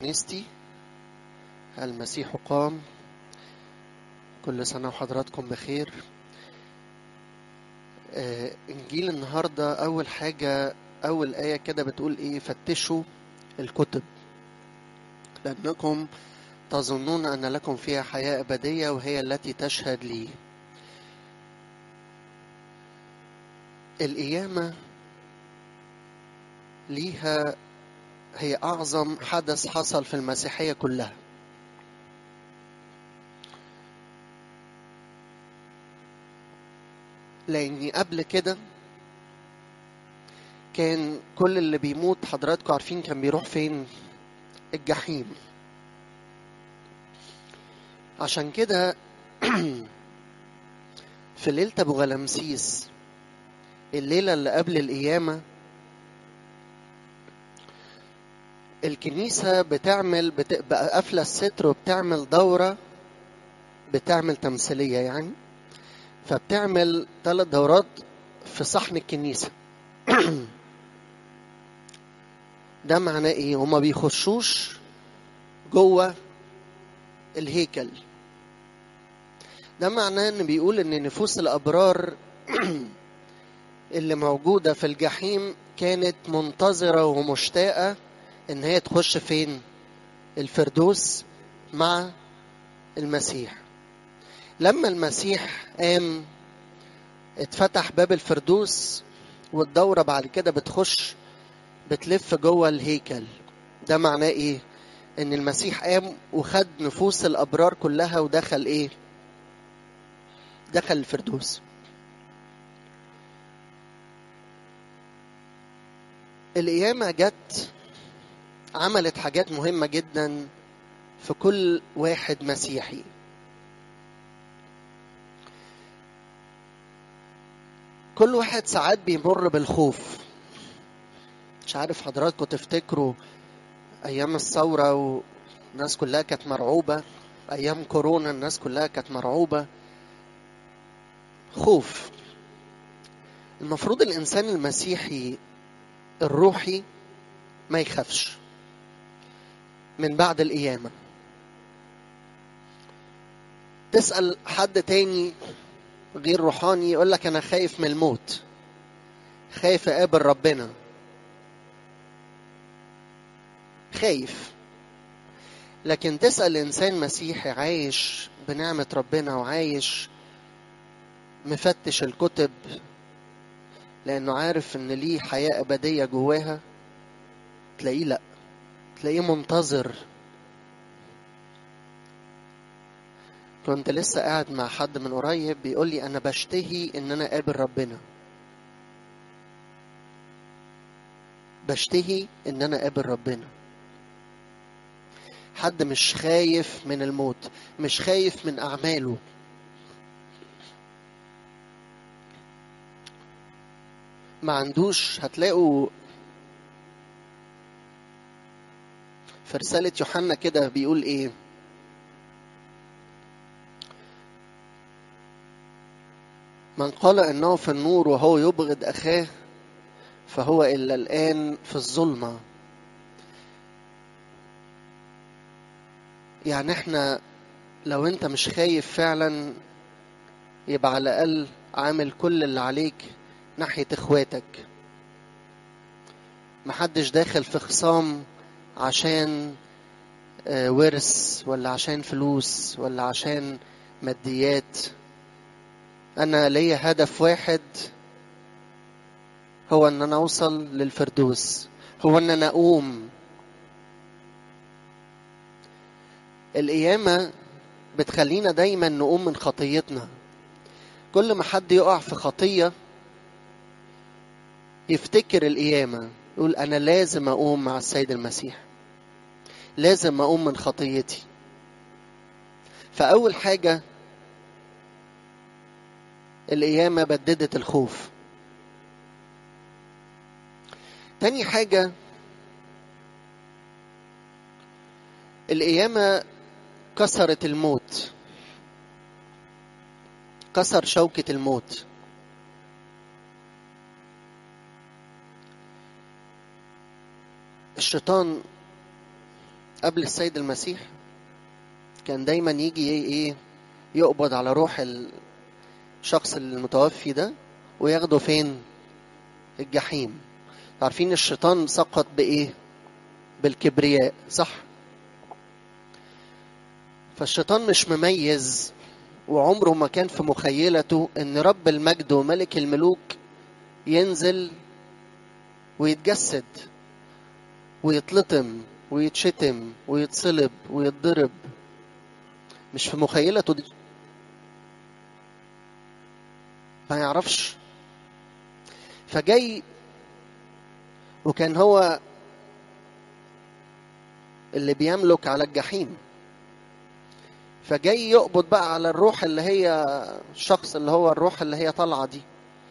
كنيستي المسيح قام كل سنة وحضراتكم بخير آه، إنجيل النهاردة أول حاجة أول آية كده بتقول إيه فتشوا الكتب لأنكم تظنون أن لكم فيها حياة أبدية وهي التي تشهد لي القيامة ليها هي أعظم حدث حصل في المسيحية كلها لأني قبل كده كان كل اللي بيموت حضراتكم عارفين كان بيروح فين الجحيم عشان كده في ليلة أبو غلمسيس الليلة اللي قبل القيامة الكنيسة بتعمل بت... بقى قافلة الستر وبتعمل دورة بتعمل تمثيلية يعني فبتعمل ثلاث دورات في صحن الكنيسة ده معناه ايه هما بيخشوش جوه الهيكل ده معناه ان بيقول ان نفوس الابرار اللي موجودة في الجحيم كانت منتظرة ومشتاقة ان هي تخش فين الفردوس مع المسيح لما المسيح قام اتفتح باب الفردوس والدورة بعد كده بتخش بتلف جوه الهيكل ده معناه ايه ان المسيح قام وخد نفوس الابرار كلها ودخل ايه دخل الفردوس القيامة جت عملت حاجات مهمة جدا في كل واحد مسيحي كل واحد ساعات بيمر بالخوف مش عارف حضراتكم تفتكروا ايام الثوره والناس كلها كانت مرعوبه ايام كورونا الناس كلها كانت مرعوبه خوف المفروض الانسان المسيحي الروحي ما يخافش من بعد القيامه تسال حد تاني غير روحاني يقول لك انا خايف من الموت خايف اقابل ربنا خايف لكن تسأل إنسان مسيحي عايش بنعمة ربنا وعايش مفتش الكتب لأنه عارف إن ليه حياة أبدية جواها تلاقيه لأ تلاقيه منتظر كنت لسه قاعد مع حد من قريب بيقول لي أنا بشتهي إن أنا أقابل ربنا بشتهي إن أنا أقابل ربنا حد مش خايف من الموت مش خايف من أعماله ما عندوش هتلاقوا في رسالة يوحنا كده بيقول ايه من قال انه في النور وهو يبغض اخاه فهو الا الان في الظلمه يعني احنا لو انت مش خايف فعلا يبقى على الاقل عامل كل اللي عليك ناحيه اخواتك محدش داخل في خصام عشان ورث ولا عشان فلوس ولا عشان ماديات انا ليا هدف واحد هو ان انا اوصل للفردوس هو ان انا اقوم القيامة بتخلينا دايما نقوم من خطيتنا كل ما حد يقع في خطية يفتكر القيامة يقول أنا لازم أقوم مع السيد المسيح لازم أقوم من خطيتي فأول حاجة القيامة بددت الخوف تاني حاجة القيامة كسرت الموت كسر شوكة الموت الشيطان قبل السيد المسيح كان دايما يجي ايه ايه يقبض على روح الشخص المتوفي ده وياخده فين الجحيم عارفين الشيطان سقط بايه بالكبرياء صح فالشيطان مش مميز وعمره ما كان في مخيلته ان رب المجد وملك الملوك ينزل ويتجسد ويتلطم ويتشتم ويتصلب ويتضرب مش في مخيلته دي ما يعرفش فجاي وكان هو اللي بيملك على الجحيم فجاي يقبض بقى على الروح اللي هي الشخص اللي هو الروح اللي هي طالعه دي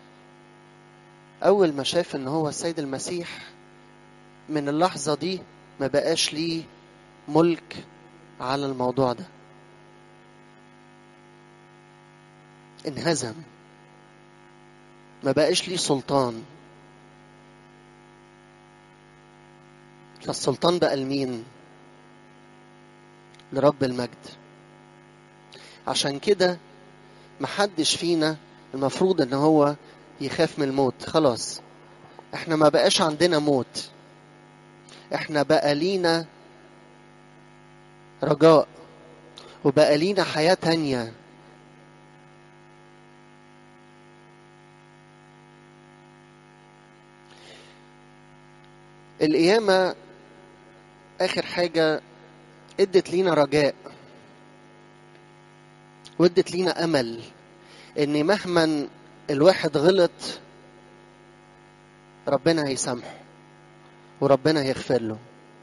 اول ما شاف ان هو السيد المسيح من اللحظه دي ما بقاش ليه ملك على الموضوع ده انهزم ما بقاش ليه سلطان فالسلطان بقى لمين لرب المجد عشان كده محدش فينا المفروض ان هو يخاف من الموت خلاص احنا ما بقاش عندنا موت احنا بقى لينا رجاء وبقى لينا حياة تانية القيامة آخر حاجة ادت لينا رجاء وادت لينا أمل إن مهما الواحد غلط ربنا هيسامحه وربنا هيغفر له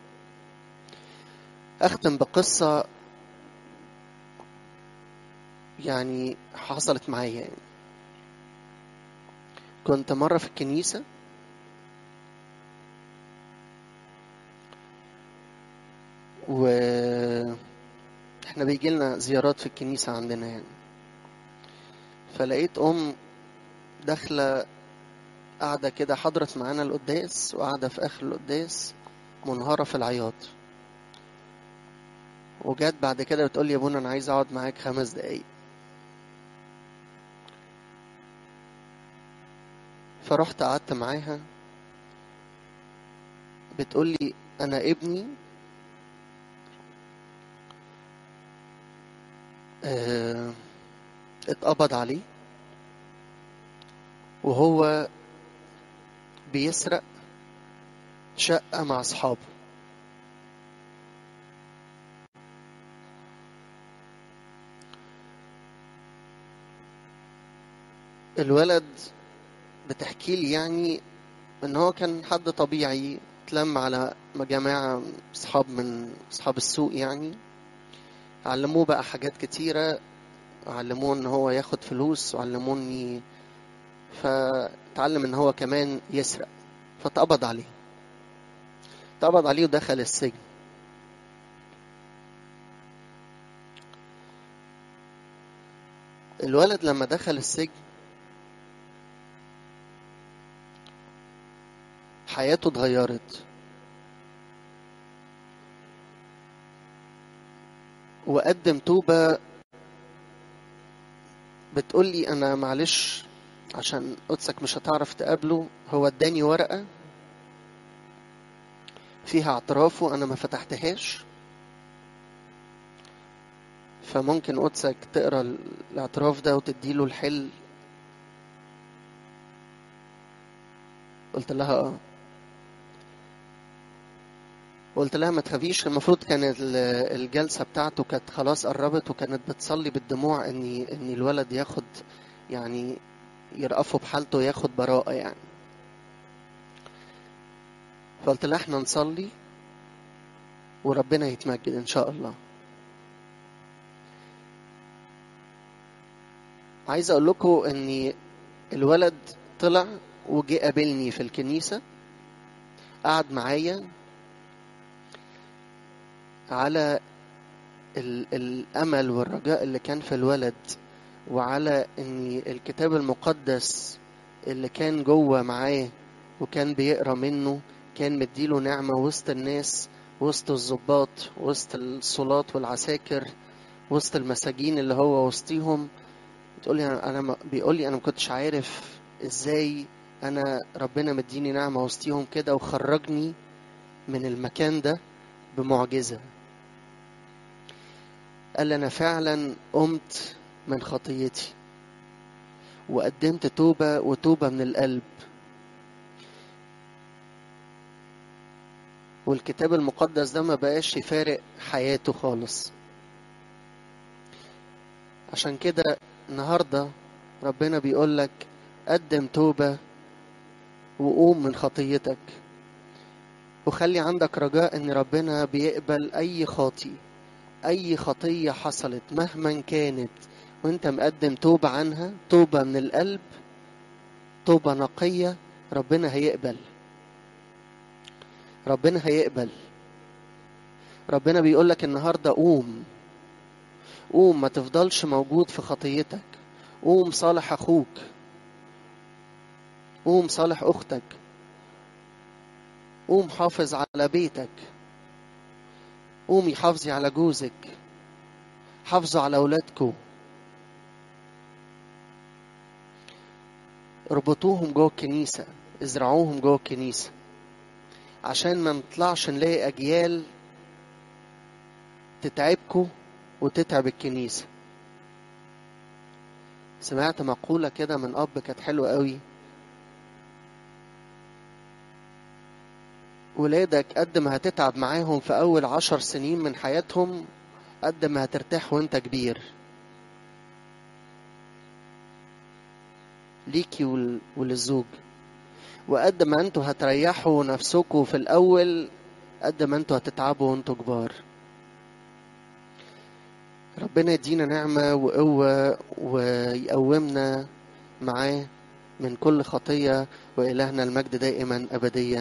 أختم بقصة يعني حصلت معايا يعني. كنت مرة في الكنيسة و احنا بيجي لنا زيارات في الكنيسة عندنا يعني فلقيت أم داخلة قاعدة كده حضرت معانا القداس وقاعدة في آخر القداس منهارة في العياط وجات بعد كده بتقول لي يا ابونا أنا عايز أقعد معاك خمس دقايق فرحت قعدت معاها بتقول لي أنا ابني اه اتقبض عليه وهو بيسرق شقة مع أصحابه الولد بتحكي لي يعني ان هو كان حد طبيعي اتلم على جماعة اصحاب من اصحاب السوق يعني علموه بقى حاجات كتيرة علموه ان هو ياخد فلوس وعلموه ان فتعلم ان هو كمان يسرق فاتقبض عليه اتقبض عليه ودخل السجن الولد لما دخل السجن حياته اتغيرت وقدم توبة بتقول لي أنا معلش عشان قدسك مش هتعرف تقابله هو اداني ورقة فيها اعترافه أنا ما فتحتهاش فممكن قدسك تقرا الاعتراف ده وتديله الحل قلت لها اه قلت لها ما تخافيش المفروض كانت الجلسه بتاعته كانت خلاص قربت وكانت بتصلي بالدموع ان ان الولد ياخد يعني يرأفه بحالته وياخد براءة يعني فقلت لها احنا نصلي وربنا يتمجد ان شاء الله عايز اقول لكم ان الولد طلع وجه قابلني في الكنيسة قعد معايا على ال الأمل والرجاء اللي كان في الولد وعلى ان الكتاب المقدس اللي كان جوه معاه وكان بيقرا منه كان مديله نعمة وسط الناس وسط الضباط وسط الصلاة والعساكر وسط المساجين اللي هو وسطيهم بتقول لي انا ما بيقول لي انا ما كنتش عارف ازاي انا ربنا مديني نعمه وسطيهم كده وخرجني من المكان ده بمعجزه قال انا فعلا قمت من خطيتي وقدمت توبه وتوبه من القلب والكتاب المقدس ده ما بقاش يفارق حياته خالص عشان كده النهارده ربنا بيقول لك قدم توبة وقوم من خطيتك وخلي عندك رجاء ان ربنا بيقبل اي خاطي اي خطية حصلت مهما كانت وانت مقدم توبة عنها توبة من القلب توبة نقية ربنا هيقبل ربنا هيقبل ربنا بيقول لك النهارده قوم قوم ما تفضلش موجود في خطيتك قوم صالح اخوك قوم صالح اختك قوم حافظ على بيتك قومي حافظي على جوزك حافظوا على اولادكم اربطوهم جوه الكنيسة ازرعوهم جوه الكنيسة عشان ما نطلعش نلاقي أجيال تتعبكوا وتتعب الكنيسة سمعت مقولة كده من أب كانت حلوة قوي ولادك قد ما هتتعب معاهم في أول عشر سنين من حياتهم قد ما هترتاح وانت كبير ليكي ول- وللزوج وقد ما انتوا هتريحوا نفسكوا في الأول قد ما انتوا هتتعبوا وانتوا كبار ربنا يدينا نعمة وقوة ويقومنا معاه من كل خطية وإلهنا المجد دائما أبديا